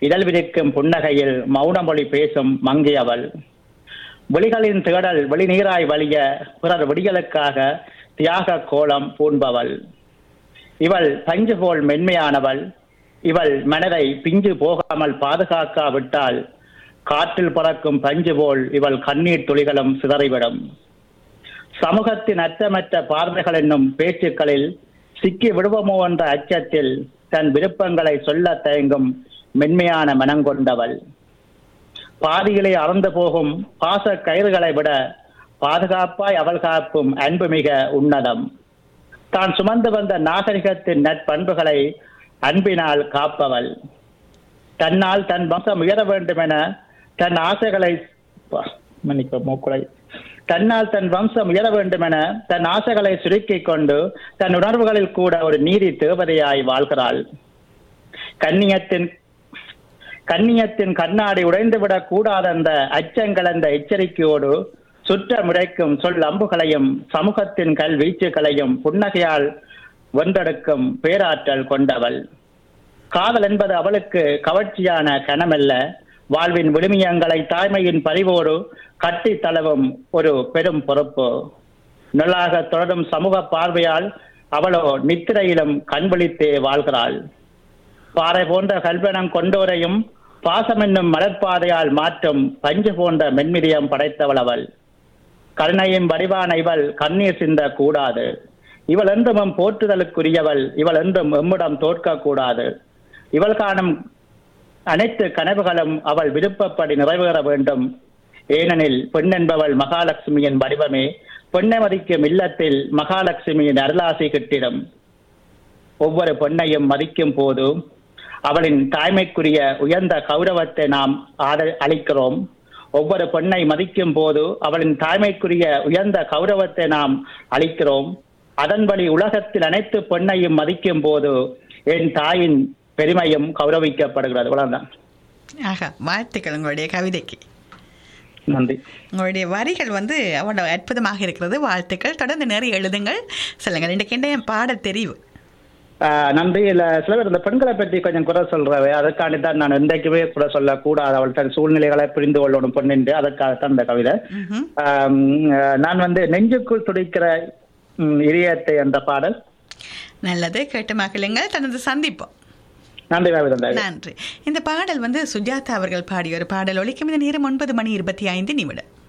இதழ் விரிக்கும் புன்னகையில் மௌனமொழி பேசும் மங்கி அவள் விழிகளின் தேடல் வெளிநீராய் வலிய பிறர் விடிகளுக்காக தியாக கோலம் பூண்பவள் இவள் பஞ்சு போல் மென்மையானவள் இவள் மனதை பிஞ்சு போகாமல் பாதுகாக்காவிட்டால் காற்றில் பறக்கும் பஞ்சு போல் இவள் கண்ணீர் துளிகளும் சிதறிவிடும் சமூகத்தின் அச்சமற்ற பார்வைகள் என்னும் பேச்சுக்களில் சிக்கி விடுவோமோ என்ற அச்சத்தில் தன் விருப்பங்களை சொல்ல தயங்கும் மென்மையான மனங்கொண்டவள் பாதியிலே அறந்து போகும் பாச கயிறுகளை விட பாதுகாப்பாய் அவள் காப்பும் அன்பு மிக உன்னதம் தான் சுமந்து வந்த நாகரிகத்தின் நற்பண்புகளை அன்பினால் காப்பவள் தன்னால் தன் வம்சம் உயர வேண்டும் என தன் ஆசைகளை மன்னிக்க மூக்குலை தன்னால் தன் வம்சம் உயர வேண்டும் என தன் ஆசைகளை சுருக்கிக் கொண்டு தன் உணர்வுகளில் கூட ஒரு நீதி தேவதையாய் வாழ்கிறாள் கண்ணியத்தின் கண்ணியத்தின் கண்ணாடி உடைந்துவிடக் கூடாத அந்த அச்சங்கலந்த எச்சரிக்கையோடு சுற்ற முறைக்கும் சொல் அம்புகளையும் சமூகத்தின் கல் வீச்சுகளையும் புன்னகையால் வென்றெடுக்கும் பேராற்றல் கொண்டவள் காதல் என்பது அவளுக்கு கவர்ச்சியான கனமல்ல வாழ்வின் விழுமியங்களை தாய்மையின் பரிவோடு கட்டி தளவும் ஒரு பெரும் பொறுப்பு நல்லாக தொடரும் சமூக பார்வையால் அவளோ நித்திரையிலும் கண்விழித்தே வாழ்கிறாள் பாறை போன்ற கல்வனம் கொண்டோரையும் பாசம் என்னும் மலர்பாதையால் மாற்றும் பஞ்சு போன்ற மென்மிதியம் படைத்தவள் அவள் கருணையும் வடிவான இவள் கண்ணீர் சிந்த கூடாது இவள் என்றும் போற்றுதலுக்குரியவள் இவள் என்றும் எம்மிடம் தோற்க கூடாது இவள் காணும் அனைத்து கனவுகளும் அவள் விருப்பப்படி நிறைவேற வேண்டும் ஏனெனில் பெண் என்பவள் மகாலட்சுமியின் வடிவமே பெண்ணை மதிக்கும் இல்லத்தில் மகாலட்சுமியின் அருளாசி கிட்டிடும் ஒவ்வொரு பெண்ணையும் மதிக்கும் போது அவளின் தாய்மைக்குரிய உயர்ந்த கௌரவத்தை நாம் ஆத- அளிக்கிறோம் ஒவ்வொரு பெண்ணை மதிக்கும் போது அவளின் தாய்மைக்குரிய உயர்ந்த கௌரவத்தை நாம் அளிக்கிறோம் அதன்படி உலகத்தில் அனைத்து பெண்ணையும் மதிக்கும் போது என் தாயின் பெருமையும் கௌரவிக்கப்படுகிறது இவ்வளவுதான் ஆஹா வாழ்த்துக்கள் உங்களுடைய கவிதைக்கு நன்றி உங்களுடைய வரிகள் வந்து அவ்வளோ அற்புதமாக இருக்கிறது வாழ்த்துக்கள் தொடர்ந்து நிறைய எழுதுங்கள் சொல்லுங்கள் இன்றைக்கு என்ன பாடல் தெரிவு ஆஹ் நன்றி இல்ல சில பேர் இந்த பெண்களை பற்றி கொஞ்சம் குறை சொல்றவை அதற்காண்டி தான் நான் என்றைக்குமே குறை சொல்லக்கூடாது அவள் தன் சூழ்நிலைகளை புரிந்து கொள்ளணும் பொண்ணுண்டு அதற்காகத்தான் இந்த கவிதை ம்ஹும். ஆம், ஆஹ் நான் வந்து நெஞ்சுக்குள் துடிக்கிற ம், இதயத்தை என்ற பாடல் நல்லது கேட்டு மகிழுங்கள் தனது சந்திப்போம் நன்றி வேவிதந்தாய் நன்றி இந்த பாடல் வந்து சுஜாதா அவர்கள் பாடிய ஒரு பாடல் ஒலிக்கும் இந்த நேரம் ஒன்பது மணி இருபத்தி ஐந்து நிமிடம்